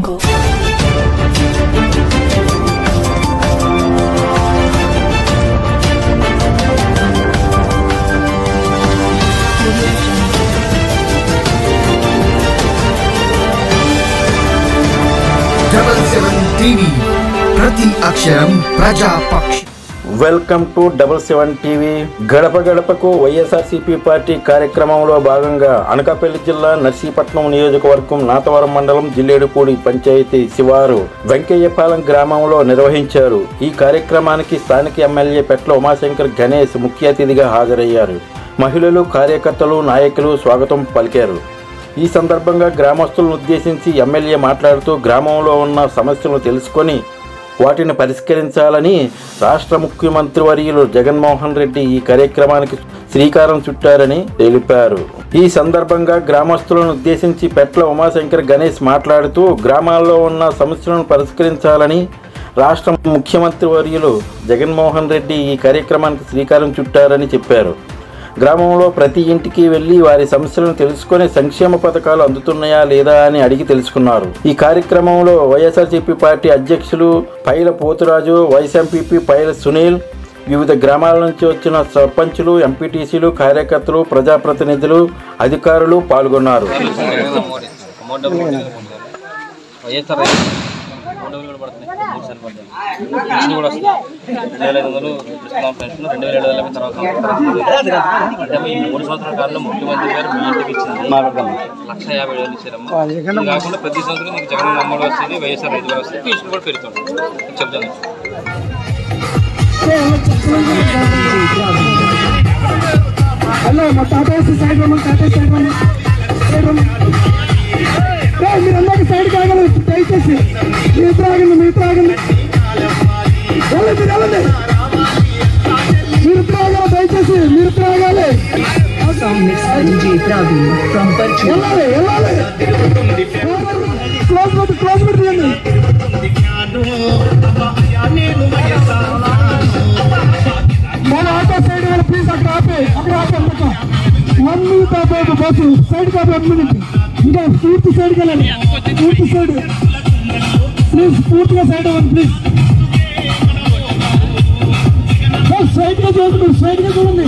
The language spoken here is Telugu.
Jungle. డబల్ సెవెన్ టీవీ ప్రతి అక్షరం ప్రజాపక్ష welcome to double seven TV గడప గడపకు వైఎస్ఆర్సీపీ పార్టీ కార్యక్రమంలో భాగంగా అనకాపల్లి జిల్లా నర్సీపట్నం నియోజకవర్గం నాతవరం మండలం జిల్లేడుపూడి పంచాయతీ శివారు వెంకయ్యపాలెం గ్రామంలో నిర్వహించారు ఈ కార్యక్రమానికి స్థానిక ఎమ్మెల్యే పెట్ల ఉమాశంకర్ గణేష్ ముఖ్య అతిథిగా హాజరయ్యారు మహిళలు కార్యకర్తలు నాయకులు స్వాగతం పలికారు ఈ సందర్భంగా గ్రామస్తులను ఉద్దేశించి ఎమ్మెల్యే మాట్లాడుతూ గ్రామంలో ఉన్న సమస్యలను తెలుసుకొని వాటిని పరిష్కరించాలని రాష్ట్ర ముఖ్యమంత్రి వర్యులు జగన్మోహన్ రెడ్డి ఈ కార్యక్రమానికి శ్రీకారం చుట్టారని తెలిపారు ఈ సందర్భంగా గ్రామస్తులను ఉద్దేశించి పెట్ల ఉమాశంకర్ గణేష్ మాట్లాడుతూ గ్రామాల్లో ఉన్న సమస్యలను పరిష్కరించాలని రాష్ట్ర ముఖ్యమంత్రి వర్యులు జగన్మోహన్ రెడ్డి ఈ కార్యక్రమానికి శ్రీకారం చుట్టారని చెప్పారు గ్రామంలో ప్రతి ఇంటికి వెళ్లి వారి సమస్యలను తెలుసుకొని సంక్షేమ పథకాలు అందుతున్నాయా లేదా అని అడిగి తెలుసుకున్నారు ఈ కార్యక్రమంలో వైఎస్ఆర్సీపీ పార్టీ అధ్యక్షులు పైల పోతురాజు వైస్ ఎంపీపీ పైల సునీల్ వివిధ గ్రామాల నుంచి వచ్చిన సర్పంచులు ఎంపీటీసీలు కార్యకర్తలు ప్రజాప్రతినిధులు అధికారులు పాల్గొన్నారు అమౌంట్ డబ్బులు ఉంటుంది కదా. వైఎస్ఆర్ రైతు అమౌంట్ డబ్బులు కూడా పడుతున్నాయి మూడు సార్లు పడ్డాయి పెన్షన్ కూడా వస్తుంది రెండు వేల ఐదు వందలు ఇస్తున్నాం పెన్షన్ రెండు వేల ఏడు వందల తర్వాత అంటే ఈ మూడు సంవత్సరాల కాలంలో ముఖ్యమంత్రి గారు మీ ఇంటికి ఇచ్చింది లక్ష యాభై వేలు ఇచ్చారమ్మా ఇది కాకుండా ప్రతి సంవత్సరం నీకు జగన్ అమ్మడు వస్తుంది వైఎస్ఆర్ రైతు కూడా వస్తుంది పెన్షన్ కూడా పెరుగుతుంది చెప్తాను హలో మా తాతయ్య సైడ్ రమ్మని తాతయ్య సైడ్ రమ్మని సైడ్ రమ్మని రేయ్, మీరందరికీ సైడ్ కాగలరు దయచేసి మీరు త్రాగండి మీరు త్రాగండి వెళ్ళండి మీరు వెళ్ళండి మీరు త్రాగాలి దయచేసి మీరు త్రాగాలి Song mixed by DJ Praveen from Parchu. వెళ్ళాలి వెళ్ళాలి క్లోజ్ పెట్టి క్లోజ్ పెట్టి తీయండి మన ఆటో సైడ్ వెళ్ళి ప్లీజ్ అక్కడ ఆపే అక్కడ ఆపే అక్కడ వన్ మినిట్ ఆపే బస్సు సైడ్ కాపే వన్ మినిట్ ఇంకా పూర్తి సైడ్కి వెళ్ళండి పూర్తి సైడ్ ప్లీజ్ పూర్తిగా సైడ్ అవ్వండి ప్లీజ్ సైడ్ గా చూడండి సైడ్ గా చూడండి